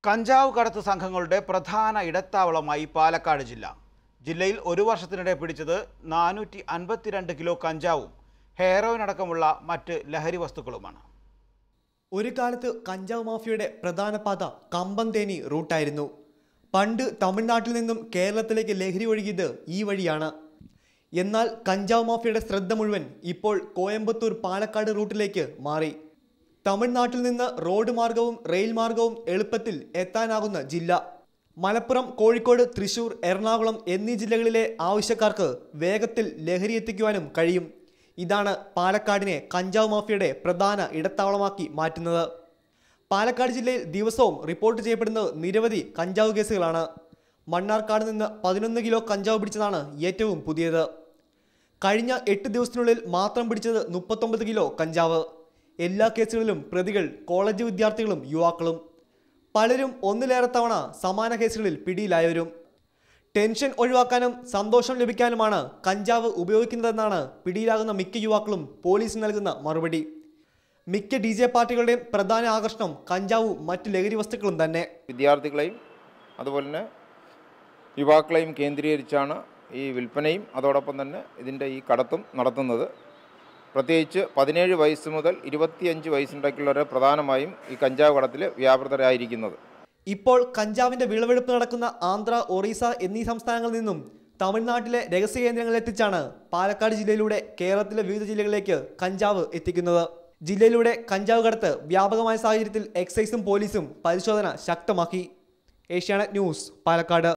കഞ്ചാവ് കടത്ത് സംഘങ്ങളുടെ പ്രധാന ഇടത്താവളമായി പാലക്കാട് ജില്ല ജില്ലയിൽ ഒരു വർഷത്തിനിടെ പിടിച്ചത് നാനൂറ്റി അൻപത്തിരണ്ട് കിലോ കഞ്ചാവും ഹെയറോയിൻ അടക്കമുള്ള മറ്റ് ലഹരി വസ്തുക്കളുമാണ് ഒരു കാലത്ത് കഞ്ചാവ് മാഫിയയുടെ പ്രധാന പാത കമ്പംതേനി റൂട്ടായിരുന്നു പണ്ട് തമിഴ്നാട്ടിൽ നിന്നും കേരളത്തിലേക്ക് ലഹരി ഒഴുകിയത് ഈ വഴിയാണ് എന്നാൽ കഞ്ചാവ് മാഫിയയുടെ ശ്രദ്ധ മുഴുവൻ ഇപ്പോൾ കോയമ്പത്തൂർ പാലക്കാട് റൂട്ടിലേക്ക് മാറി തമിഴ്നാട്ടിൽ നിന്ന് റോഡ് മാർഗവും റെയിൽ മാർഗവും എളുപ്പത്തിൽ എത്താനാകുന്ന ജില്ല മലപ്പുറം കോഴിക്കോട് തൃശൂർ എറണാകുളം എന്നീ ജില്ലകളിലെ ആവശ്യക്കാർക്ക് വേഗത്തിൽ ലഹരി എത്തിക്കുവാനും കഴിയും ഇതാണ് പാലക്കാടിനെ കഞ്ചാവ് മാഫിയയുടെ പ്രധാന ഇടത്താവളമാക്കി മാറ്റുന്നത് പാലക്കാട് ജില്ലയിൽ ദിവസവും റിപ്പോർട്ട് ചെയ്യപ്പെടുന്നത് നിരവധി കഞ്ചാവ് കേസുകളാണ് മണ്ണാർക്കാട് നിന്ന് പതിനൊന്ന് കിലോ കഞ്ചാവ് പിടിച്ചതാണ് ഏറ്റവും പുതിയത് കഴിഞ്ഞ എട്ട് ദിവസത്തിനുള്ളിൽ മാത്രം പിടിച്ചത് മുപ്പത്തൊമ്പത് കിലോ കഞ്ചാവ് എല്ലാ കേസുകളിലും പ്രതികൾ കോളേജ് വിദ്യാർത്ഥികളും യുവാക്കളും പലരും ഒന്നിലേറെ തവണ സമാന കേസുകളിൽ പിടിയിലായവരും ടെൻഷൻ ഒഴിവാക്കാനും സന്തോഷം ലഭിക്കാനുമാണ് കഞ്ചാവ് ഉപയോഗിക്കുന്നതെന്നാണ് പിടിയിലാകുന്ന മിക്ക യുവാക്കളും പോലീസിന് നൽകുന്ന മറുപടി മിക്ക ഡി ജെ പാർട്ടികളുടെയും പ്രധാന ആകർഷണം കഞ്ചാവും മറ്റു ലഹരി വസ്തുക്കളും തന്നെ വിദ്യാർത്ഥികളെയും അതുപോലെ തന്നെ യുവാക്കളെയും കേന്ദ്രീകരിച്ചാണ് ഈ വിൽപ്പനയും അതോടൊപ്പം തന്നെ ഇതിൻ്റെ ഈ കടത്തും നടത്തുന്നത് പ്രത്യേകിച്ച് പതിനേഴ് വയസ്സ് മുതൽ ഇരുപത്തിയഞ്ച് വയസ്സിൻ്റെക്കുള്ളവരെ പ്രധാനമായും ഈ കഞ്ചാവ് കടത്തിൽ വ്യാപൃതരായിരിക്കുന്നത് ഇപ്പോൾ കഞ്ചാവിന്റെ വിളവെടുപ്പ് നടക്കുന്ന ആന്ധ്ര ഒറീസ എന്നീ സംസ്ഥാനങ്ങളിൽ നിന്നും തമിഴ്നാട്ടിലെ രഹസ്യ കേന്ദ്രങ്ങളിൽ എത്തിച്ചാണ് പാലക്കാട് ജില്ലയിലൂടെ കേരളത്തിലെ വിവിധ ജില്ലകളിലേക്ക് കഞ്ചാവ് എത്തിക്കുന്നത് ജില്ലയിലൂടെ കഞ്ചാവ് കടത്ത് വ്യാപകമായ സാഹചര്യത്തിൽ എക്സൈസും പോലീസും പരിശോധന ശക്തമാക്കി ഏഷ്യാനെറ്റ് ന്യൂസ് പാലക്കാട്